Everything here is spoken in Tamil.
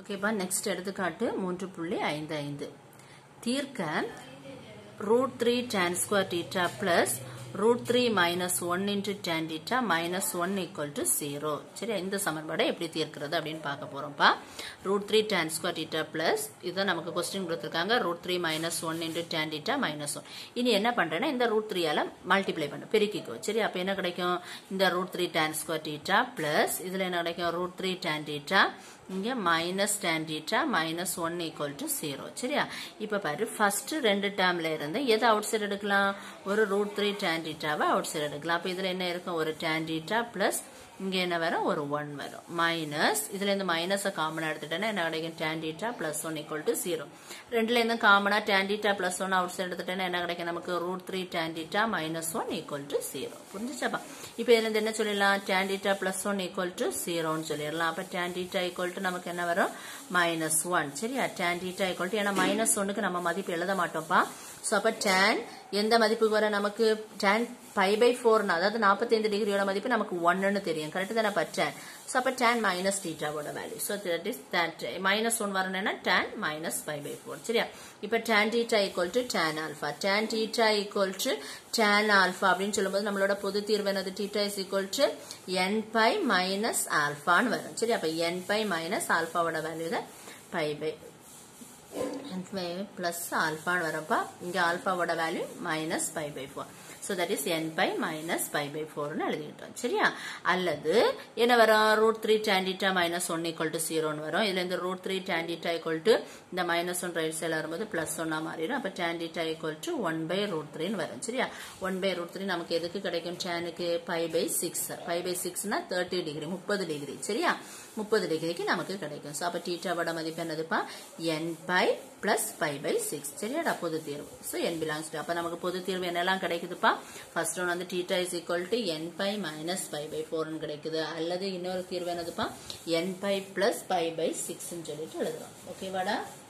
ஓகேப்பா நெக்ஸ்ட் எடுத்துக்காட்டு மூன்று புள்ளி ஐந்து ஐந்து தீர்க்க root three tan square theta plus root three minus one into tan theta minus one equal to zero சரி இந்த சமன்பாடை எப்படி தீர்க்கிறது அப்படின்னு பார்க்க போறோம்ப்பா root three tan square theta plus இதுதான் நமக்கு கொஸ்டின் கொடுத்துருக்காங்க root three minus one into tan theta minus one இனி என்ன பண்றேன்னா இந்த ரூட் த்ரீயால மல்டிப்ளை பண்ண பெருக்கிக்கோ சரி அப்போ என்ன கிடைக்கும் இந்த root three tan square theta plus இதுல என்ன கிடைக்கும் ரூட் த்ரீ டேன் டீட்டா இங்க minus tan theta minus one equal to zero சரியா இப்ப பாரு ஃபர்ஸ்ட் ரெண்டு டேர்ம்ல இருந்து எதை அவுட் சைடு எடுக்கலாம் ஒரு ரூட் த்ரீ டேன் டீட்டாவை அவுட் சைடு எடுக்கலாம் அப்ப இதுல என்ன இருக்கும் ஒரு டேன் டீட்டா பிளஸ் இங்க என்ன வரும் ஒரு ஒன் வரும் மைனஸ் இதுல இருந்து மைனஸை காமனா எடுத்துட்டேன்னா என்ன கிடைக்கும் tan theta plus one equal to zero ரெண்டுல இருந்து காமனா tan theta plus one outside எடுத்துட்டேன்னா என்ன கிடைக்கும் நமக்கு root three tan theta minus one equal to zero புரிஞ்சுச்சாப்பா இப்ப இதுல இருந்து என்ன சொல்லிடலாம் tan theta plus one equal to ஜீரோன்னு சொல்லிடலாம் அப்ப டேன் டீட்டா ஈக்குவல் டு நமக்கு என்ன வரும் மைனஸ் ஒன் சரியா டேன் டீட்டா ஈக்குவல் டு ஏன்னா மைனஸ் ஒன்னுக்கு நம்ம மதிப்பு எழுத மாட்டோம்ப்பா ஸோ அப்போ டேன் எந்த மதிப்புக்கு வர நமக்கு டேன் பை பை ஃபோர்னா அதாவது நாற்பத்தைந்து டிகிரியோட மதிப்பு நமக்கு ஒன்னுன்னு தெரியும் கரெக்ட் தானே பா டேன் ஸோ அப்போ டேன் மைனஸ் டீட்டாவோட value so that is that minus one வரணும்னா tan minus pi by four சரியா இப்போ tan theta equal to tan alpha tan theta equal to tan alpha அப்படின்னு சொல்லும்போது நம்மளோட பொது தீர்வு என்னது theta is equal to n pi minus ஆல்ஃபான்னு வரும் சரி அப்போ என் பை மைனஸ் ஆல்ஃபாவோட வேல்யூ தான் பை பை பிளஸ் ஆல்ஃபான்னு வரப்பா இங்க ஆல்ஃபாவோட value minus pi by four so that is n pi minus pi by ஃபோர்னு எழுதிக்கிட்டோம் சரியா அல்லது என்ன வரும் root three tan theta minus one equal to ஜீரோன்னு வரும் இதுல இருந்து root three tan theta equal to இந்த மைனஸ் ஒன் ரைட் சைடில் வரும்போது பிளஸ் ஒன்னா மாறிடும் அப்போ tan theta equal to one by root த்ரீன்னு வரும் சரியா ஒன் பை ரூட் த்ரீ நமக்கு எதுக்கு கிடைக்கும் டேனுக்கு pi by six pi by சிக்ஸ்னா தேர்ட்டி டிகிரி முப்பது டிகிரி சரியா முப்பது டிகிரிக்கு நமக்கு கிடைக்கும் ஸோ அப்போ டீட்டாவோட மதிப்பு என்னதுப்பா n pi plus pi by six சரியாடா பொது தீர்வு ஸோ என் பிலாங்ஸ் டு அப்போ நமக்கு பொது தீர்வு என்னெல்லாம் கிடைக்குதுப்பா ஃபர்ஸ்ட் ஒன் வந்து theta is equal to n pi minus pi by ஃபோர்னு கிடைக்குது அல்லது இன்னொரு தீர்வு என்னதுப்பா n pi plus pi by சிக்ஸ்ன்னு சொல்லிட்டு எழுதுறோம் ஓகேவாடா